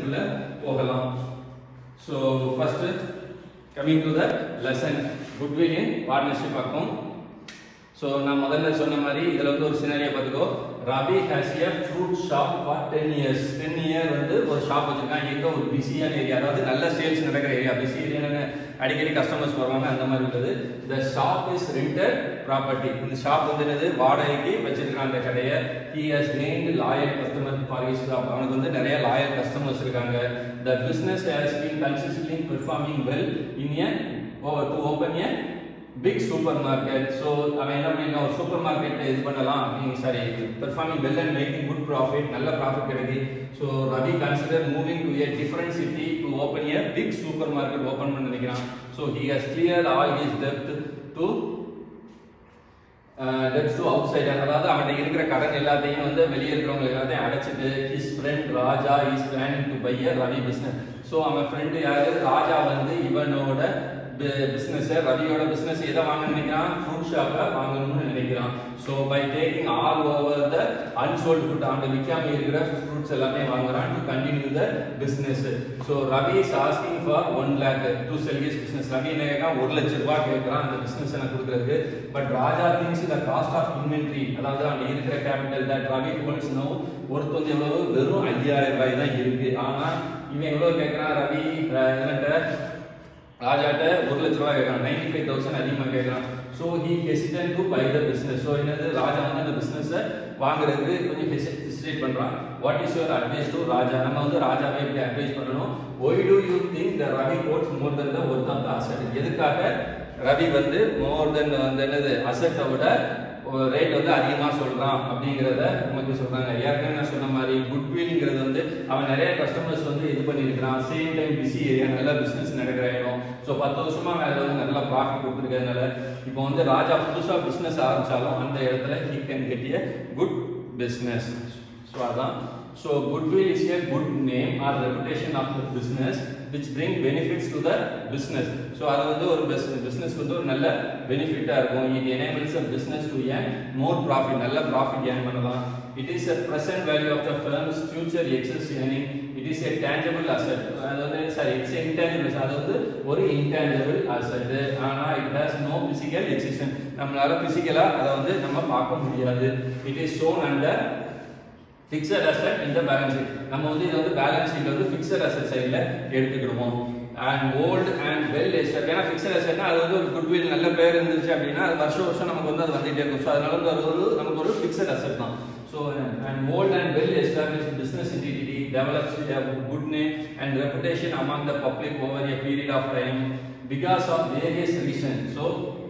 விஷயத்துக்குள்ள போகலாம் so first coming to the lesson goodwill in partnership பார்க்கும் so நான் முதல்ல சொன்ன மாதிரி இதில் வந்து ஒரு சினாரியை பார்த்துக்கோ Ravi has a fruit shop for ten years ten year வந்து ஒரு ஷாப் வச்சிருக்கான் எங்க ஒரு பிஸியான ஏரியா அதாவது நல்ல சேல்ஸ் நடக்கிற ஏரியா பிஸி ஏரியா அடிக்கடி கஸ்டமர்ஸ் வருவாங்க அந்த மாதிரி இருக்குது the shop is rented property இந்த ஷாப் வந்து என்னது வாடகைக்கு வச்சிருக்கான் அந்த கடையை he has gained loyal customer for his shop அவனுக்கு வந்து நிறைய லாயல் கஸ்டமர்ஸ் இருக்காங்க the business has been consistently performing well in a to open a big super market so அவன் என்ன பண்ணிருக்கான் ஒரு சூப்பர் மார்க்கெட் இது பண்ணலாம் அப்படின்னு sorry performing well and making good profit நல்ல ப்ராஃபிட் கிடைக்கு so Ravi consider moving to a different city to open a big super market open பண்ண நினைக்கிறான் so he has clear all his depth to debts to outsider அதாவது அவன்கிட்ட இருக்கிற கடன் எல்லாத்தையும் வந்து வெளியே இருக்கிறவங்க எல்லாத்தையும் அடைச்சிட்டு his friend Raja is planning to buy a Ravi business so அவன் ஃப்ரெண்டு யாரு ராஜா வந்து இவனோட பிஸ்னஸ் ரவியோட பிஸ்னஸ் எதை வாங்க நினைக்கிறான் ஃப்ரூட் ஷாப்பை வாங்கணும்னு நினைக்கிறான் so by taking all over the unsold food அவன் விற்காம இருக்கிற ஃப்ரூட்ஸ் எல்லாத்தையும் வாங்குறான் to continue the business so Ravi is asking for one lakh to sell his business Ravi என்ன கேட்கறான் ஒரு லட்ச ரூபாய் கேட்கறான் அந்த பிஸ்னஸ் எனக்கு கொடுக்குறதுக்கு but Raja thinks the cost of inventory அதாவது அவன் இருக்கிற capital that Ravi holds no ஒருத்தர் வந்து எவ்வளவு வெறும் ஐயாயிரம் ரூபாய் தான் இருக்கு ஆனா இவன் எவ்வளவு கேட்கறான் ரவி என்னட்ட ராஜாட்ட ஒரு லட்ச ரூபாய் கேட்கறான் நைன்டி ஃபைவ் தௌசண்ட் அதிகமாக கேட்கறான் so he hesitant to buy the business so என்னது ராஜா வந்து அந்த பிஸ்னஸை வாங்குறதுக்கு கொஞ்சம் ஹெசிடேட் பண்ணுறான் what is your advice to Raja நம்ம வந்து ராஜாவை எப்படி அட்வைஸ் பண்ணணும் why do you think the Ravi quotes more then the worth of the asset எதுக்காக ரவி வந்து மோர் தென் வந்து என்னது அசட்டை விட ரேட் வந்து அதிகமாக சொல்கிறான் அப்படிங்கிறத நமக்கு சொல்கிறாங்க ஏற்கனவே நான் சொன்ன மாதிரி குட்வில்ங்கிறது வந்து அவன் நிறைய கஸ்டமர்ஸ் வந்து இது பண்ணியிருக்கிறான் சேம் டைம் பிஸி ஏரியா நல்ல பிஸ்னஸ் நடக்கிற இடம் ஸோ பத்து வருஷமா அவன் அதில் வந்து நல்லா ப்ராஃபிட் கொடுத்துருக்கிறதுனால இப்போ வந்து ராஜா புதுசாக பிஸ்னஸ் ஆரம்பிச்சாலும் அந்த இடத்துல he can get a good business so அதான் so goodwill is a good name or reputation of the business which bring benefits to the business so அது வந்து ஒரு பிஸ்னஸ் வந்து ஒரு நல்ல பெனிஃபிட்டாக இருக்கும் it enables a business to earn more profit நல்ல ப்ராஃபிட் ஏன் பண்ணலாம் it is a present value of the firm's future excess earning it is a tangible asset அது வந்து சாரி இட்ஸ் இன்டேஞ்சபிள் அது வந்து ஒரு இன்டேஞ்சபிள் அசட் ஆனால் it has no physical existence நம்மளால பிசிக்கலாக அதை வந்து நம்ம பார்க்க முடியாது it is shown under fixed asset இந்த பேலன்ஸ் ஷீட் நம்ம வந்து இதை வந்து பேலன்ஸ் ஷீட் வந்து ஃபிக்ஸட் அசட் சைடில் எடுத்துக்கிடுவோம் அண்ட் ஓல்டு அண்ட் வெல் எஸ்டட் ஏன்னா ஃபிக்ஸட் அசட்னா அது வந்து ஒரு குட்வில் நல்ல பேர் இருந்துச்சு அப்படின்னா அது வருஷம் வருஷம் நமக்கு வந்து அது வந்துட்டே இருக்கும் ஸோ அதனால வந்து அது ஒரு நமக்கு ஒரு ஃபிக்ஸட் அசட் தான் so and old and well establish business entity develops with a good name and reputation among the public over a period of time because of various reasons. So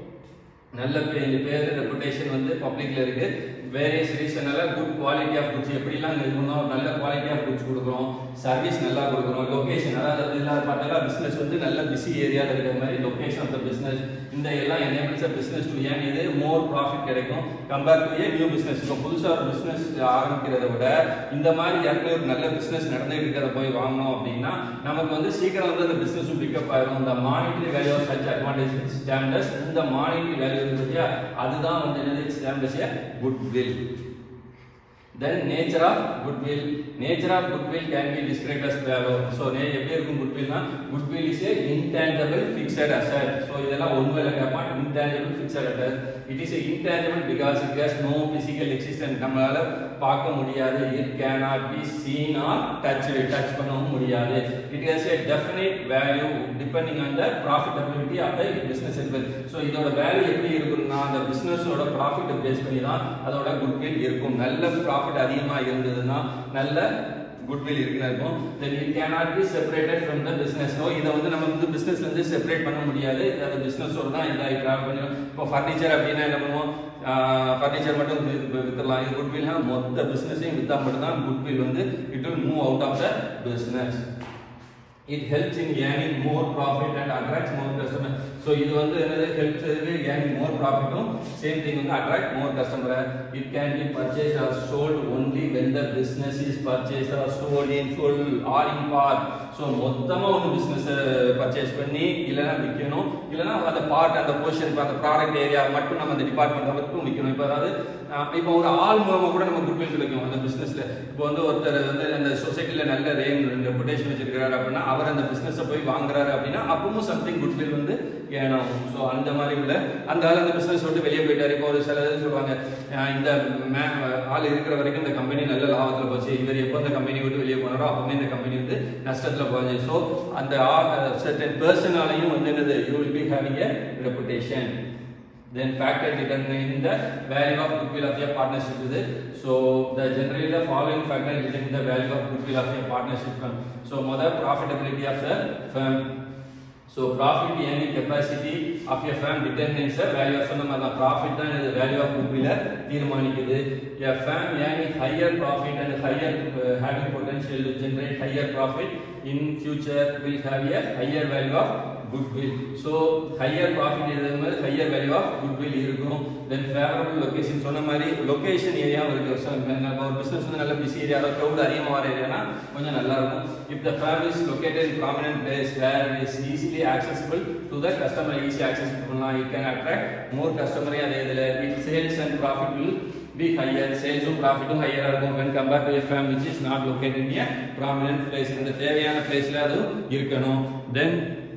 நல்ல பே இந்த பேர் ரெப்புடேஷன் வந்து பப்ளிக்ல இருக்கு various ரீசனால good quality of goods எப்படிலாம் இருக்கணும் நல்ல குவாலிட்டி ஆஃப் குட்ஸ் கொடுக்குறோம் சர்வீஸ் நல்லா கொடுக்குறோம் லொகேஷன் அதாவது இல்லாத பார்த்தா பிஸ்னஸ் வந்து நல்ல பிஸி ஏரியாவில் இருக்கிற மாதிரி லொகேஷன் ஆஃப் த பிஸ்னஸ் இந்த எல்லாம் எனேபிள்ஸ் பிஸ்னஸ் டு ஏன் இது மோர் ப்ராஃபிட் கிடைக்கும் compare to a new business இப்போ புதுசாக ஒரு பிஸ்னஸ் ஆரம்பிக்கிறத விட இந்த மாதிரி ஏற்கனவே ஒரு நல்ல பிஸ்னஸ் நடந்துகிட்டு இருக்கிறத போய் வாங்கினோம் அப்படின்னா நமக்கு வந்து சீக்கிரம் வந்து அந்த பிஸ்னஸ் பிக்கப் ஆயிரும் இந்த monetary value of such advantage stands இந்த மானிட்டரி வேல்யூ இருக்கு இல்லையா அதுதான் வந்து என்னது stands goodwill then nature of goodwill nature of goodwill can be described as follow so நே எப்படி இருக்கும் goodwill னா goodwill is a intangible fixed asset so இதெல்லாம் ஒண்ணுல கேப்பா intangible fixed asset it is a intangible because it has no physical existence நம்மளால பார்க்க முடியாது it cannot be seen or touched touch பண்ணவும் முடியாது it has a definite value depending on the profitability of the business itself so இதோட value எப்படி இருக்கும்னா அந்த பிசினஸோட profit base பண்ணி தான் அதோட குட்வில் இருக்கும் நல்ல ப்ராஃபிட் அதிகமா இருந்ததுன்னா நல்ல குட்வில் இருக்குன்னு இருக்கும் then it cannot be separated from the business so இதை வந்து நம்ம வந்து பிசினஸ்ல இருந்து செப்பரேட் பண்ண முடியாது அது பிசினஸோட தான் இதாக ட்ராவல் பண்ணுவோம் இப்போ ஃபர்னிச்சர் அப்படின்னா என்ன பண்ணுவோம் ஃபர்னிச்சர் மட்டும் வி- வித்துடலாம் இது குட்வில்னா மொத்த பிசினஸையும் வித்தா மட்டும் தான் குட்வில் வந்து it will move out of the business It helps in earning more profit and attracts more customers. So இது வந்து என்னது ஹெல்ப்ஸ் இருக்கு கேனிங் மோர் ப்ராஃபிட்டும் சேம் திங் வந்து அட்ராக்ட் மோர் கஸ்டமரை it can be purchase or sold only when the business is purchase or sold in full or in part so மொத்தமாக ஒரு business purchase பண்ணி இல்லைன்னா விற்கணும் இல்லைன்னா அந்த பார்ட் அந்த போர்ஷன் அந்த ப்ராடக்ட் ஏரியா மட்டும் நம்ம அந்த டிபார்ட்மெண்ட் மட்டும் விற்கணும் இப்போ அதாவது அஹ், இப்போ ஒரு ஆள் மூலமாக கூட நம்ம குட்வில் கிடைக்கும் அந்த பிஸ்னஸில் இப்போ வந்து ஒருத்தர் வந்து அந்த சொசைட்டியில் நல்ல ரேம் ரெப்புடேஷன் வச்சிருக்கிறாரு அப்படின்னா அவர் அந்த பிஸ்னஸை போய் வாங்குறாரு அப்படின்னா அப்பவும் சம்திங் குட்வில் வந்து ஏணும் ஸோ அந்த மாதிரி உள்ள அந்த ஆள் அந்த பிஸ்னஸ் விட்டு வெளியே போயிட்டாரு இப்போ ஒரு சில இது சொல்லுவாங்க அஹ், இந்த மே ஆள் இருக்கிற வரைக்கும் இந்த கம்பெனி நல்ல லாபத்தில் போச்சு இவர் எப்போ இந்த கம்பெனி விட்டு வெளியே போனாரோ அப்பவுமே இந்த கம்பெனி வந்து நஷ்டத்தில் போச்சு ஸோ அந்த சர்டன் பர்சனாலையும் வந்து என்னது you will be having a reputation then factor determining the value of goodwill of your partnership with it. So the generally the following factor determine the value of goodwill of your partnership firm. So mother profitability of the firm. So profit earning capacity of your firm determines the value of சொன்ன மாதிரி தான் profit தான் இது value of goodwill தீர்மானிக்குது a firm earning higher profit and higher uh, having potential to generate higher profit in future will have a higher value of goodwill so higher profit இருக்கிறது higher value of goodwill இருக்கும் then favorable location சொன்ன மாதிரி location ஏரியாவும் இருக்கு So, நம்ம ஒரு business வந்து நல்ல பிஸி ஏரியா அதாவது crowd அதிகமாக வர ஏரியானா கொஞ்சம் நல்லா இருக்கும் if the firm is located in prominent place where it is easily accessible to the customer easy accessible பண்ணலாம் it can attract more customer அதே இதில் it sales and profit will be higher சேல்ஸும் ப்ராஃபிட்டும் ஹையராக இருக்கும் when compared to a firm which is not located in a prominent place இந்த தேவையான பிளேஸ்ல அது இருக்கணும் then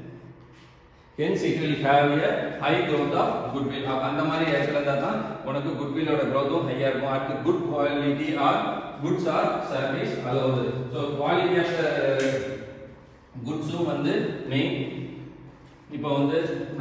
hence it will have a high growth of goodwill அப்ப அந்த மாதிரி இடத்துல இருந்தா தான் உனக்கு goodwillோட growthம் ஹையா இருக்கும் அடுத்து good quality or goods or service allowed so quality of the goodsம் வந்து மெயின் இப்போ வந்து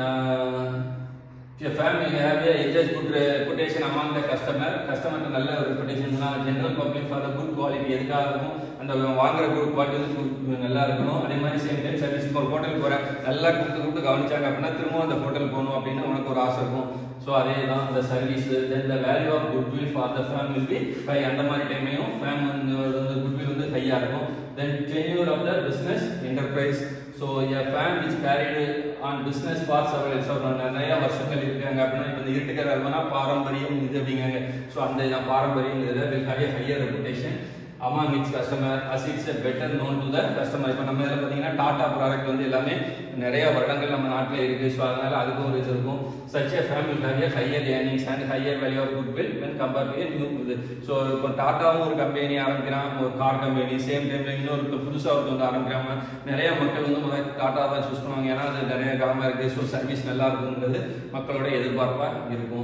If your family have a just good reputation among the customer, customer நல்ல ஒரு reputation general public for the good quality எதுக்காக இருக்கும் அந்த வாங்குற good quality வந்து good- நல்லா இருக்கணும் அதே மாதிரி சேம் டைம் சர்வீஸ் இப்போ ஒரு ஹோட்டல் போற நல்லா கூப்பிட்டு கூப்பிட்டு கவனிச்சாங்க அப்படின்னா திரும்ப அந்த ஹோட்டல் போகணும் அப்படின்னு உனக்கு ஒரு ஆசை இருக்கும் ஸோ அதே தான் அந்த service then the value of goodwill for the firm will be high அந்த மாதிரி டைமையும் ஃபேம் வந்து குட்வில் வந்து ஹையாக இருக்கும் then tenure of the business enterprise so a firm which carried on business for several so நிறைய வருஷங்கள் இருக்காங்க அப்படின்னா இப்போ இந்த இருட்டுக்கிற அல்வனா பாரம்பரியம் இது அப்படிங்காங்க ஸோ அந்த இதான் பாரம்பரியம் இதில் will have a higher reputation among its customer as it's a better known to the customer இப்போ நம்ம இதில் பார்த்தீங்கன்னா டாடா ப்ராடக்ட் வந்து எல்லாமே நிறைய வருடங்கள் நம்ம நாட்டில் இருக்கு ஸோ அதனால அதுக்கும் ஒரு இது இருக்கும் such a firm will have a higher earnings and higher value of goodwill when compared to a new இது ஸோ இப்போ டாட்டாவும் ஒரு கம்பெனி ஆரம்பிக்கிறான் ஒரு கார் கம்பெனி சேம் டைம்ல இன்னொரு இப்போ புதுசாக ஒருத்தர் வந்து ஆரம்பிக்கிறாங்க நிறைய மக்கள் வந்து முதல்ல டாட்டா தான் சூஸ் பண்ணுவாங்க ஏன்னா அது நிறைய காலமாக இருக்கு ஸோ சர்வீஸ் நல்லா இருக்குங்கிறது மக்களோட எதிர்பார்ப்பாக இருக்கும்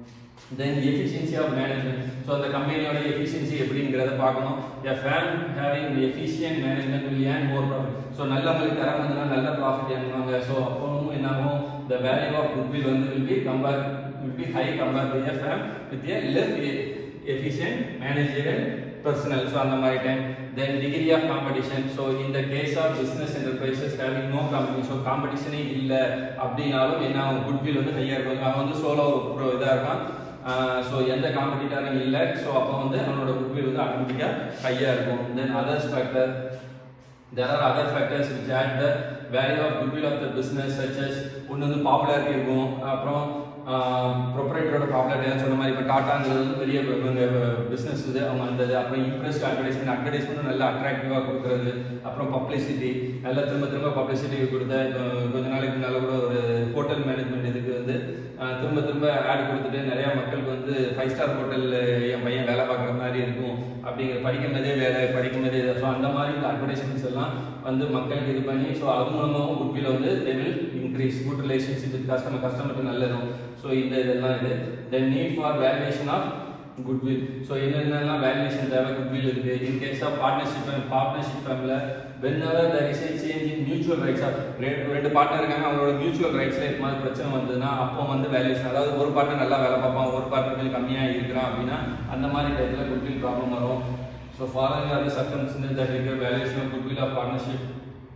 then efficiency of management so அந்த கம்பெனியோட எஃபிஷியன்சி எப்படிங்கிறத பார்க்கணும் a firm having efficient management will earn more profit so நல்ல உங்களுக்கு தரம் வந்ததுன்னா நல்ல ப்ராஃபிட் ஏன்னுவாங்க ஸோ அப்பவும் என்ன ஆகும் த வேல்யூ ஆஃப் குட்வில் வந்து will be compare will be high compare to a firm with a less efficient managerial personal so அந்த மாதிரி time then degree of competition so in the case of business enterprises having no competition so competition இல்ல அப்படினாலும் என்ன ஆகும் goodwill வந்து ஹையா இருக்கும் அவன் வந்து சோலோ ப்ரோ இதா இருக்கான் ஸோ எந்த காம்படிட்டரும் இல்லை ஸோ அப்போ வந்து அவனோட குட்வில் வந்து ஆட்டோமேட்டிக்காக ஹையாக இருக்கும் then others factor there are other factors which add the value of goodwill of the business such as ஒன்று வந்து பாப்புலாரிட்டி இருக்கும் அப்புறம் ப்ரொப்ரேட்டரோட பாப்புலாரிட்டி சொன்ன மாதிரி இப்போ டாட்டாங்கிறது வந்து பெரிய பிஸ்னஸ் இது அவங்க அந்த இது அப்புறம் இம்ப்ரெஸ்ட் அட்வர்டைஸ்மெண்ட் அட்வர்டைஸ்மெண்ட் நல்லா அட்ராக்டிவாக கொடுக்குறது அப்புறம் பப்ளிசிட்டி நல்லா திரும்ப திரும்ப பப்ளிசிட்டி கொடுத்த இப்போ கொஞ்ச நாளைக்கு முன்னால் கூட ஒரு ஹோட்டல் மேனேஜ்மெண்ட் இதுக்கு வந்து அஹ், திரும்ப திரும்ப ஆட் கொடுத்துட்டு நிறைய மக்களுக்கு வந்து ஃபைவ் ஸ்டார் ஹோட்டலில் என் பையன் வேலை பார்க்குற மாதிரி இருக்கும் அப்படிங்கிற படிக்கும் போதே வேலை படிக்கும் போதே ஸோ அந்த மாதிரி இந்த அட்வர்டைஸ்மெண்ட்ஸ் எல்லாம் வந்து மக்களுக்கு இது பண்ணி ஸோ அது மூலமாகவும் குட்வில் வந்து they will increase good relationship with customer கஸ்டமருக்கு நல்லதும் ஸோ இந்த இதெல்லாம் இது then need for valuation of goodwill so என்னென்னலாம் வேல்யூவேஷன் தேவை குட்வில் இருக்கு in case of partnership partnership ஃபேமில் whenever there is a change in mutual rights of ரெண்டு ரெண்டு பார்ட்னர் இருக்காங்க அவங்களோட மியூச்சுவல் ரைட்ஸில் இது மாதிரி பிரச்சனை வந்ததுன்னா அப்போ வந்து வேல்யூஷன் அதாவது ஒரு பார்ட்னர் நல்லா வேலை பார்ப்பான் ஒரு பார்ட்னர் கொஞ்சம் கம்மியாக இருக்கிறான் அப்படின்னா அந்த மாதிரி டயத்தில் குட்வில் ப்ராப்ளம் வரும் so following are the circumstances that இருக்கிற valuation of goodwill of partnership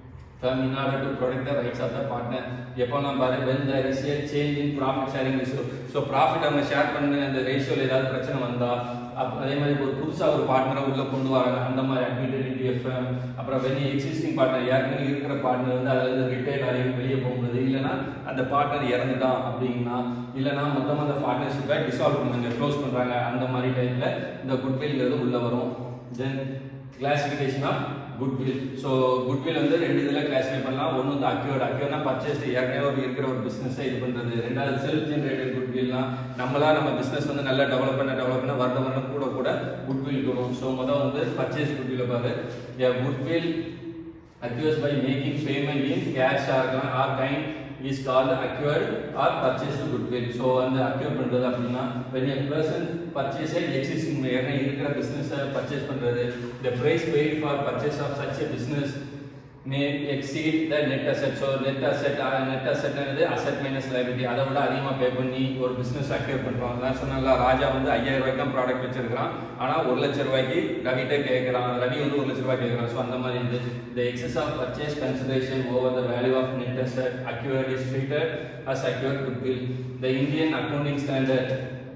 firm in order to protect the rights of the partner எப்போலாம் பாரு when there is a change in profit sharing ratio so profit அவங்க share பண்ண அந்த ரேஷியோவில் ஏதாவது பிரச்சனை வந்தா அப் அதே மாதிரி ஒரு புதுசாக ஒரு பார்ட்னரை உள்ளே கொண்டு வராங்க அந்த மாதிரி அட்மிட்டட் இன்டி எஃப்எம் அப்புறம் வெளியே எக்ஸிஸ்டிங் பார்ட்னர் ஏற்கனவே இருக்கிற பார்ட்னர் வந்து அதில் இருந்து ரிட்டையர் ஆகி வெளியே போகும்போது இல்லைன்னா அந்த பார்ட்னர் இறந்துட்டான் அப்படின்னா இல்லைன்னா மொத்தமாக அந்த பார்ட்னர்ஷிப்பை டிசால்வ் பண்ணாங்க க்ளோஸ் பண்ணுறாங்க அந்த மாதிரி டைமில் இந்த குட்வில்ங்கிறது உள்ளே வரும் then classification of goodwill so goodwill வந்து ரெண்டு இதில் கிளாஸிஃபை பண்ணலாம் ஒன்று வந்து அக்யூர்ட் அக்யூர்னா பர்ச்சேஸ் ஏற்கனவே ஒரு இருக்கிற ஒரு பிஸ்னஸை இது பண்ணுறது ரெண்டாவது செல்ஃப் ஜென்ரேட்டட் குட்வில்னா நம்மளா நம்ம பிஸ்னஸ் வந்து நல்லா டெவலப் பண்ண டெவலப் பண்ண வருடம் வருடம் கூட கூட குட்வில் வரும் ஸோ முதல் வந்து பர்ச்சேஸ் குட்வில் பாரு goodwill accused by making payment in cash or or kind is called acquired or purchased goodwill so அந்த acquire பண்றது அப்படின்னா when a person purchase a existing ஏற்கனவே இருக்கிற business பர்ச்சேஸ் பண்றது the price paid for purchase of such a business may exceed the net asset so net asset uh, net asset என்னது asset minus liability அதை விட அதிகமா பே பண்ணி ஒரு business acquire பண்றோம் அதான் சொன்னால ராஜா வந்து ஐயாயிரம் ரூபாய்க்கு தான் ப்ராடக்ட் வச்சிருக்கான் ஆனா ஒரு லட்சம் ரூபாய்க்கு ரவிட்ட கேட்கறான் ரவி வந்து ஒரு லட்சம் ரூபாய் கேட்கறான் ஸோ அந்த மாதிரி இருந்து the excess of purchase consideration over the value of net asset acquired is treated as acquired goodwill the Indian accounting standard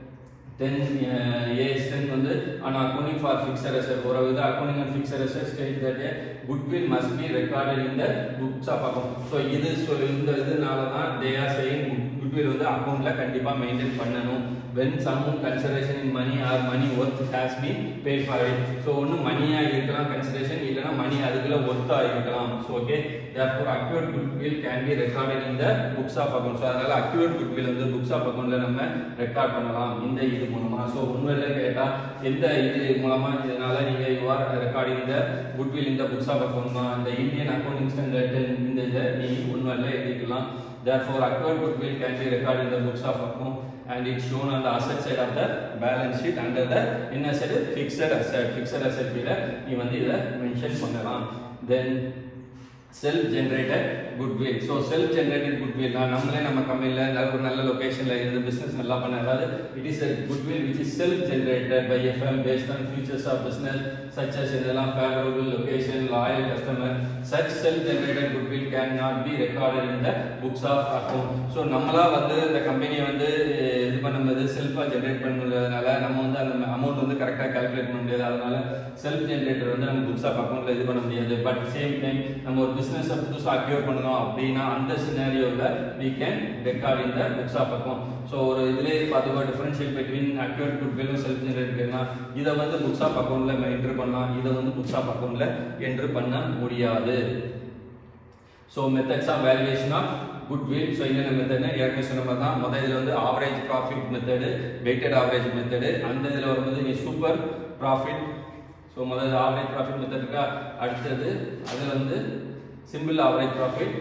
தென் ஏஎஸ் டென் வந்து on accounting for fixed asset ஒரு வித accounting and fixed asset state that goodwill must be recorded in the books of account so இது சொல் இந்த இதனால தான் they are saying goodwill வந்து அக்கௌண்ட்ல கண்டிப்பா மெயின்டைன் பண்ணணும் when some consideration in money or money worth has been paid for it so ஒன்னு மணியா இருக்கலாம் கன்சிடரேஷன் இல்லனா மணி அதுக்குள்ள ஒர்த்தா இருக்கலாம் so okay therefore accrued goodwill can be recorded in the books of accounts so அதனால accrued goodwill வந்து books of accountல நம்ம ரெக்கார்ட் பண்ணலாம் இந்த இது மூலமா so உண்மையில கேட்டா எந்த இது மூலமா இதனால நீங்க you are recording the goodwill in the books of account இந்த இந்தியன் அக்கவுண்டிங் ஸ்டாண்டர்ட் இந்த இதை நீ உண்மையில எழுதிக்கலாம் therefore accrued goodwill can be recorded in the books of account and it's shown on the asset side of the balance sheet under the என்ன side fixed asset fixed asset கீழ நீ வந்து இத மென்ஷன் பண்ணலாம் then self generated goodwill so self generated goodwill நான் நம்மளே நம்ம கம்பெனியில் நல்ல ஒரு நல்ல லொகேஷனில் இருந்து பிஸ்னஸ் நல்லா பண்ண அதாவது it is a goodwill which is self generated by a firm based on features of business such as இதெல்லாம் favorable location loyal customer such self generated goodwill cannot be recorded in the books of account so நம்மளா வந்து இந்த கம்பெனியை வந்து இது பண்ணும்போது செல்ஃபாக generate பண்ணுறதுனால நம்ம வந்து அந்த அமௌண்ட் வந்து கரெக்டாக கால்குலேட் பண்ண முடியாது அதனால செல்ஃப் ஜென்ரேட்டர் வந்து நம்ம புக்ஸ் ஆஃப் அக்கௌண்ட்ல இது பண்ண முடியாது பட் சேம் டைம் நம்ம ஒரு பிஸ்னஸை புதுசாக அக்யூர் பண்ணணும் அப்படின்னா அந்த சினாரியோவில் we can record in the books of account so ஒரு இதுலேயே பார்த்துக்கோ டிஃபரன்ஷியல் பிட்வீன் அக்யூர்ட் குட்வில்லும் செல்ஃப் ஜென்ரேட்டர்னா இதை வந்து புக்ஸ் ஆஃப் அக்கௌண்ட்ல என்ட்ரு பண்ணலாம் இதை வந்து புக்ஸ் ஆஃப் அக்கௌண்ட்ல என்ட்ரு பண்ண முடியாது so methods of valuation of goodwill so என்னென்ன மெத்தட்னு ஏற்கனவே சொன்ன மாதிரி தான் முதல் இதில் வந்து average profit method weighted average method அந்த இதில் வரும்போது நீ சூப்பர் ப்ராஃபிட் ஸோ முதல்ல ஆவரேஜ் ப்ராஃபிட் மெத்தட் இருக்கா அடுத்தது அதில் வந்து simple average profit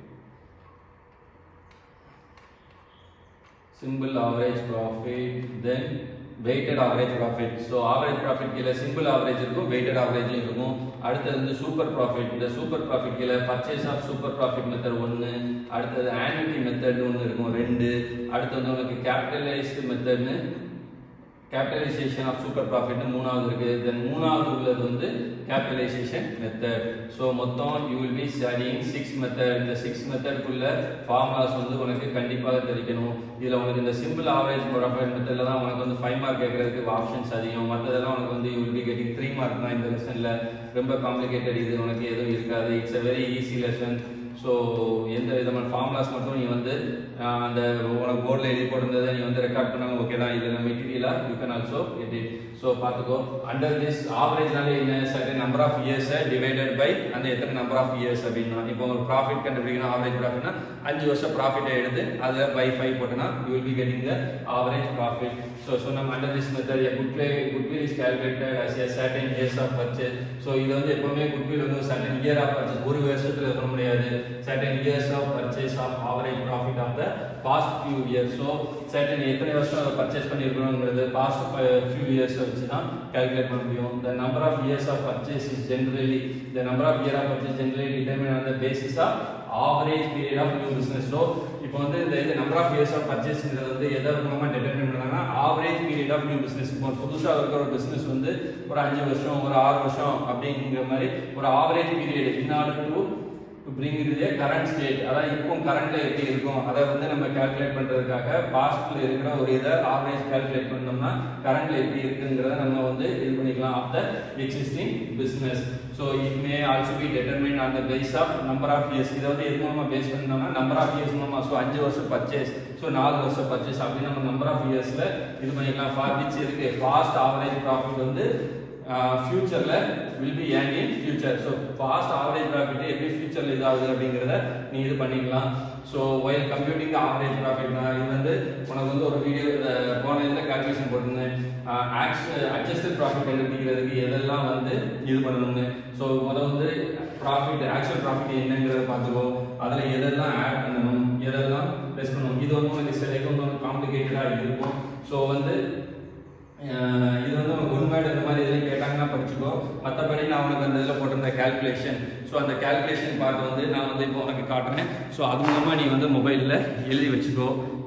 simple average profit then weighted average profit so average profit கீழே சிம்பிள் ஆவரேஜ் இருக்கும் வெயிட்டட் ஆவரேஜும் இருக்கும் அடுத்தது வந்து சூப்பர் ப்ராஃபிட் இந்த சூப்பர் ப்ராஃபிட் கீழே purchase of super profit method ஒன்று அடுத்தது ஆனுவிட்டி மெத்தட்னு ஒன்று இருக்கும் ரெண்டு அடுத்தது வந்து உனக்கு கேபிட்டலைஸ்டு மெத்தட்னு கேபிட்டலைசேஷன் ஆஃப் சூப்பர் ப்ராஃபிட்னு மூணாவது இருக்கு தென் மூணாவது உள்ளது வந்து கேபிட்டலைசேஷன் மெத்தட் ஸோ மொத்தம் you will be studying six method இந்த சிக்ஸ் மெத்தட்குள்ள ஃபார்முலாஸ் வந்து உனக்கு கண்டிப்பாக தெரிவிக்கணும் இதில் உனக்கு இந்த சிம்பிள் ஆவரேஜ் ப்ராஃபிட் மெத்தடில் தான் உனக்கு வந்து ஃபைவ் மார்க் கேட்கறதுக்கு ஆப்ஷன்ஸ் அதிகம் மற்றதெல்லாம் உனக்கு வந்து you will be getting three mark தான் இந்த லெசனில் ரொம்ப காம்ப்ளிகேட்டட் இது உனக்கு எதுவும் இருக்காது it's a very easy lesson so எந்த விதமான ஃபார்முலாஸ் மட்டும் நீ வந்து ஆஹ், அந்த உனக்கு போர்டில் எழுதி போட்டிருந்ததை நீ வந்து ரெக்கார்ட் பண்ணாலும் ஓகே தான் இதில் மெட்டீரியலாக you can also edit so பார்த்துக்கோ அண்டர் திஸ் ஆவரேஜ்னால என்ன சர்டன் நம்பர் ஆஃப் இயர்ஸை டிவைடட் பை அந்த எத்தனை நம்பர் ஆஃப் இயர்ஸ் அப்படின்னா இப்போ ஒரு ப்ராஃபிட் கண்டுபிடிக்கணும் ஆவரேஜ் ப்ராஃபிட்னா அஞ்சு வருஷம் ப்ராஃபிட்டை எடுத்து அதில் பை ஃபைவ் போட்டோன்னா you will be getting the average profit so so நம்ம under this method goodwill goodwill is calculated as a certain years of purchase so இது வந்து எப்பவுமே குட்வில் வந்து ஒரு certain year of purchase ஒரு வருஷத்துல பண்ண முடியாது certain years of purchase of average profit of the past few years so certain எத்தனை வருஷம் அதை பர்ச்சேஸ் பண்ணியிருக்கணுங்கிறது past few years வச்சு தான் calculate பண்ண முடியும் the number of years of purchase is generally the number of year of purchase generally determined on the basis of average period of new business so இப்போ வந்து இந்த இது number of years of பர்ச்சேஸ்ங்கிறது வந்து எதை மூலமா டிட்டர்மின் பண்ணாங்கன்னா average period of new business இப்போ புதுசா இருக்கிற ஒரு பிசினஸ் வந்து ஒரு அஞ்சு வருஷம் ஒரு ஆறு வருஷம் அப்படிங்கிற மாதிரி ஒரு average period in order to to bring இது கரண்ட் ஸ்டேட் அதாவது இப்போ கரண்ட்ல எப்படி இருக்கும் அதை வந்து நம்ம கால்குலேட் பண்றதுக்காக பாஸ்ட்ல இருக்கிற ஒரு இதை ஆவரேஜ் கால்குலேட் பண்ணோம்னா கரண்ட்ல எப்படி இருக்குங்கிறத நம்ம வந்து இது பண்ணிக்கலாம் of the existing business so it may also be determined on the base of number of years இதை வந்து எது மூலமா பேஸ் பண்ணோம்னா நம்பர் ஆஃப் இயர்ஸ் மூலமா ஸோ அஞ்சு வருஷம் பர்ச்சேஸ் ஸோ நாலு வருஷம் பர்ச்சேஸ் அப்படின்னு நம்ம நம்பர் ஆஃப் இயர்ஸ்ல இது பண்ணிக்கலாம் ஃபார் விச் இருக்கு ஃபாஸ்ட் ஆவரேஜ் ப்ராஃபிட் வந்து ஃபியூச்சர்ல will be earn in future so past average profit எப்படி ஃபியூச்சர்ல இதாகுது அப்படிங்கிறத நீ இது பண்ணிக்கலாம் so while computing average profit இது வந்து உனக்கு வந்து ஒரு வீடியோ போன இதில் கால்குலேஷன் போட்டிருந்தேன் அட்ஜஸ்டட் ப்ராஃபிட் கண்டுபிடிக்கிறதுக்கு எதெல்லாம் வந்து இது பண்ணணும்னு ஸோ முதல்ல வந்து ப்ராஃபிட் ஆக்சுவல் ப்ராஃபிட் என்னங்கிறத பார்த்துக்கோ அதில் எதெல்லாம் ஆட் பண்ணணும் எதெல்லாம் லெஸ் பண்ணணும் இது வந்து உனக்கு சில கொஞ்சம் காம்ப்ளிகேட்டடாக இருக்கும் ஸோ வந்து அஹ் இது வந்து உனக்கு உண்மையோட இந்த மாதிரி இதெல்லாம் கேட்டாங்கன்னா படிச்சுக்கோ மற்றபடி நான் உனக்கு அந்த இதில் போட்டிருந்த கால்குலேஷன் ஸோ அந்த கால்குலேஷன் பார்ட் வந்து நான் வந்து இப்போ உனக்கு காட்டுறேன் ஸோ அது மூலமாக நீ வந்து மொபைலில் எழுதி வச்சுக்கோ